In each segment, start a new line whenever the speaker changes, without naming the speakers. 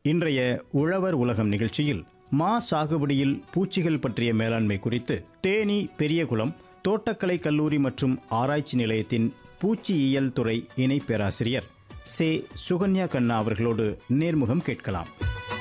இன்றைய உழவர் உலகம் நிகழ்ச்சியில் மா சாகுபடியில் பூச்சிகள் பற்றிய மேலாண்மை குறித்து தேனி பெரியகுளம் தோட்டக்கலை கல்லூரி மற்றும் ஆராய்ச்சி நிலையத்தின் பூச்சியியல் துறை இணை பேராசிரியர் சே சுகன்யா கண்ணா அவர்களோடு நேர்முகம் கேட்கலாம்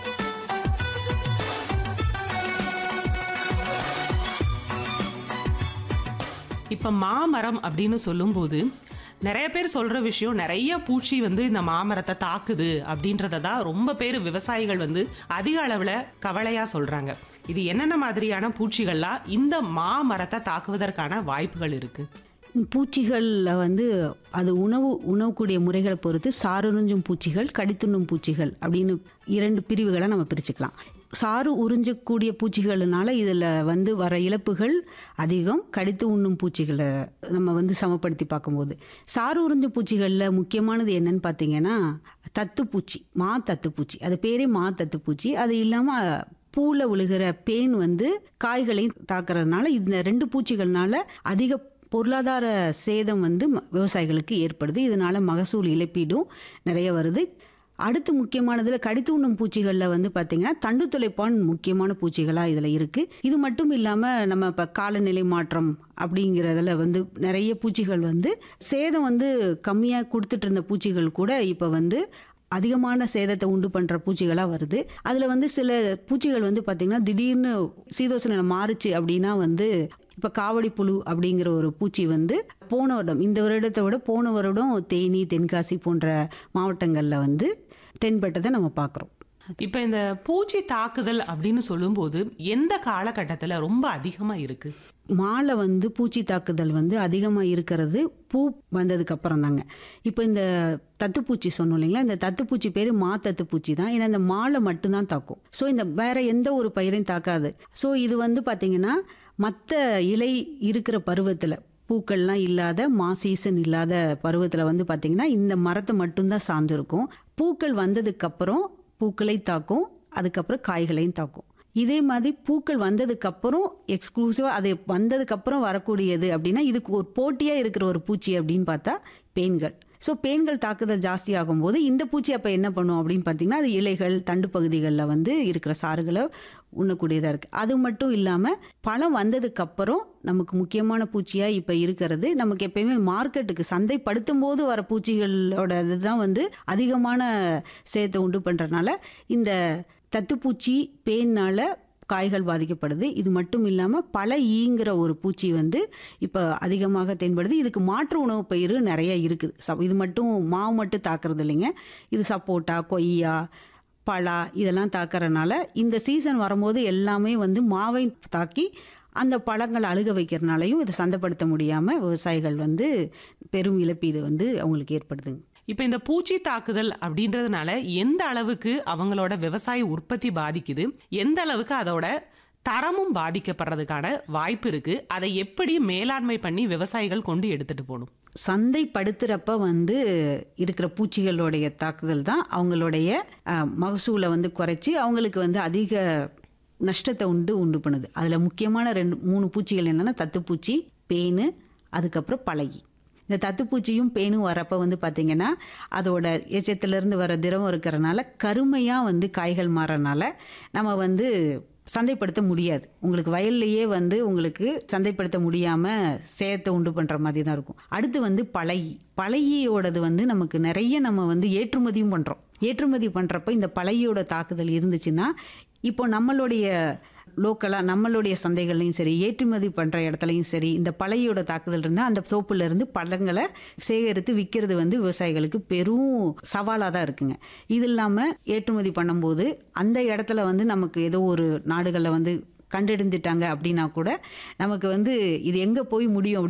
இப்போ மாமரம் அப்படின்னு சொல்லும்போது நிறைய பேர் சொல்ற விஷயம் நிறைய பூச்சி வந்து இந்த மாமரத்தை தாக்குது அப்படின்றத தான் ரொம்ப பேர் விவசாயிகள் வந்து அதிக அளவில் கவலையா சொல்றாங்க இது என்னென்ன மாதிரியான பூச்சிகள்லாம் இந்த மாமரத்தை தாக்குவதற்கான வாய்ப்புகள் இருக்கு
பூச்சிகளில் வந்து அது உணவு உணவுக்கூடிய முறைகளை பொறுத்து சாருறிஞ்சும் பூச்சிகள் கடித்துண்ணும் பூச்சிகள் அப்படின்னு இரண்டு பிரிவுகளை நம்ம பிரிச்சுக்கலாம் சாறு உறிஞ்சக்கூடிய பூச்சிகள்னால இதில் வந்து வர இழப்புகள் அதிகம் கடித்து உண்ணும் பூச்சிகளை நம்ம வந்து சமப்படுத்தி பார்க்கும்போது சாறு உறிஞ்சும் பூச்சிகளில் முக்கியமானது என்னன்னு பார்த்தீங்கன்னா தத்துப்பூச்சி மா தத்துப்பூச்சி அது பேரே மா தத்துப்பூச்சி அது இல்லாமல் பூவில் விழுகிற பேன் வந்து காய்களையும் தாக்குறதுனால இந்த ரெண்டு பூச்சிகள்னால அதிக பொருளாதார சேதம் வந்து ம- விவசாயிகளுக்கு ஏற்படுது இதனால மகசூல் இழப்பீடும் நிறைய வருது அடுத்து முக்கியமானதில் கடித்து உண்ணும் பூச்சிகளில் வந்து பார்த்திங்கன்னா தண்டு துளைப்பான் முக்கியமான பூச்சிகளாக இதில் இருக்குது இது மட்டும் இல்லாமல் நம்ம இப்போ காலநிலை மாற்றம் அப்படிங்கிறதுல வந்து நிறைய பூச்சிகள் வந்து சேதம் வந்து கம்மியாக கொடுத்துட்டு இருந்த பூச்சிகள் கூட இப்போ வந்து அதிகமான சேதத்தை உண்டு பண்ணுற பூச்சிகளாக வருது அதில் வந்து சில பூச்சிகள் வந்து பார்த்திங்கன்னா திடீர்னு சீதோசன நிலை மாறுச்சு அப்படின்னா வந்து இப்போ காவடி புழு அப்படிங்கிற ஒரு பூச்சி வந்து போன வருடம் இந்த வருடத்தை விட போன வருடம் தேனி தென்காசி போன்ற மாவட்டங்களில் வந்து தென்பட்டதை நம்ம பார்க்குறோம்
இப்போ இந்த பூச்சி தாக்குதல் அப்படின்னு சொல்லும்போது எந்த காலகட்டத்தில் ரொம்ப அதிகமாக இருக்கு
மாலை வந்து பூச்சி தாக்குதல் வந்து அதிகமாக இருக்கிறது பூ வந்ததுக்கு அப்புறம் தாங்க இப்போ இந்த தத்துப்பூச்சி சொன்னோம் இல்லைங்களா இந்த தத்துப்பூச்சி பேர் மா தத்துப்பூச்சி தான் ஏன்னா இந்த மாலை மட்டும்தான் தாக்கும் ஸோ இந்த வேற எந்த ஒரு பயிரையும் தாக்காது ஸோ இது வந்து பார்த்தீங்கன்னா மற்ற இலை இருக்கிற பருவத்தில் பூக்கள்லாம் இல்லாத மா சீசன் இல்லாத பருவத்தில் வந்து பார்த்திங்கன்னா இந்த மரத்தை மட்டும்தான் சார்ந்திருக்கும் பூக்கள் வந்ததுக்கப்புறம் பூக்களை தாக்கும் அதுக்கப்புறம் காய்களையும் தாக்கும் இதே மாதிரி பூக்கள் வந்ததுக்கப்புறம் எக்ஸ்க்ளூசிவாக அது வந்ததுக்கப்புறம் வரக்கூடியது அப்படின்னா இதுக்கு ஒரு போட்டியாக இருக்கிற ஒரு பூச்சி அப்படின்னு பார்த்தா பேன்கள் ஸோ பேன்கள் தாக்குதல் ஜாஸ்தி ஆகும்போது இந்த பூச்சி அப்போ என்ன பண்ணும் அப்படின்னு பார்த்தீங்கன்னா அது இலைகள் தண்டு பகுதிகளில் வந்து இருக்கிற சாறுகளை உண்ணக்கூடியதாக இருக்குது அது மட்டும் இல்லாமல் பழம் வந்ததுக்கப்புறம் நமக்கு முக்கியமான பூச்சியாக இப்போ இருக்கிறது நமக்கு எப்பயுமே மார்க்கெட்டுக்கு சந்தைப்படுத்தும் போது வர பூச்சிகளோட இதுதான் வந்து அதிகமான சேதத்தை உண்டு பண்ணுறதுனால இந்த தத்துப்பூச்சி பேனால் காய்கள் பாதிக்கப்படுது இது மட்டும் இல்லாமல் பல ஈங்கிற ஒரு பூச்சி வந்து இப்போ அதிகமாக தென்படுது இதுக்கு மாற்று உணவு பயிர் நிறைய இருக்குது ச இது மட்டும் மாவு மட்டும் தாக்குறது இல்லைங்க இது சப்போட்டா கொய்யா பலா இதெல்லாம் தாக்கறனால இந்த சீசன் வரும்போது எல்லாமே வந்து மாவை தாக்கி அந்த பழங்களை அழுக வைக்கிறனாலையும் இதை சந்தைப்படுத்த முடியாமல் விவசாயிகள் வந்து பெரும் இழப்பீடு வந்து அவங்களுக்கு ஏற்படுதுங்க
இப்போ இந்த பூச்சி தாக்குதல் அப்படின்றதுனால எந்த அளவுக்கு அவங்களோட விவசாய உற்பத்தி பாதிக்குது எந்த அளவுக்கு அதோட தரமும் பாதிக்கப்படுறதுக்கான வாய்ப்பு இருக்கு அதை எப்படி மேலாண்மை பண்ணி விவசாயிகள் கொண்டு எடுத்துட்டு போகணும்
சந்தைப்படுத்துகிறப்ப வந்து இருக்கிற பூச்சிகளுடைய தாக்குதல் தான் அவங்களுடைய அஹ், மகசூலை வந்து குறைச்சி அவங்களுக்கு வந்து அதிக நஷ்டத்தை உண்டு உண்டு பண்ணுது அதில் முக்கியமான ரெண்டு மூணு பூச்சிகள் என்னென்னா தத்துப்பூச்சி பேனு அதுக்கப்புறம் பழகி இந்த தத்துப்பூச்சியும் பேனும் வரப்போ வந்து பார்த்திங்கன்னா அதோட எச்சத்திலேருந்து வர திரவம் இருக்கிறனால கருமையாக வந்து காய்கள் மாறனால நம்ம வந்து சந்தைப்படுத்த முடியாது உங்களுக்கு வயல்லையே வந்து உங்களுக்கு சந்தைப்படுத்த முடியாமல் சேதத்தை உண்டு பண்ணுற மாதிரி தான் இருக்கும் அடுத்து வந்து பழகி பழகியோடது வந்து நமக்கு நிறைய நம்ம வந்து ஏற்றுமதியும் பண்ணுறோம் ஏற்றுமதி பண்ணுறப்ப இந்த பழகியோட தாக்குதல் இருந்துச்சுன்னா இப்போ நம்மளுடைய லோக்கலாக நம்மளுடைய சந்தைகள்லையும் சரி ஏற்றுமதி பண்ணுற இடத்துலையும் சரி இந்த பழையோட தாக்குதல் இருந்தால் அந்த தோப்புல இருந்து பழங்களை சேகரித்து விற்கிறது வந்து விவசாயிகளுக்கு பெரும் சவாலாக தான் இருக்குங்க இது இல்லாமல் ஏற்றுமதி பண்ணும்போது அந்த இடத்துல வந்து நமக்கு ஏதோ ஒரு நாடுகளில் வந்து கண்டெடுந்துட்டாங்க அப்படின்னா கூட நமக்கு வந்து இது எங்கே போய் முடியும்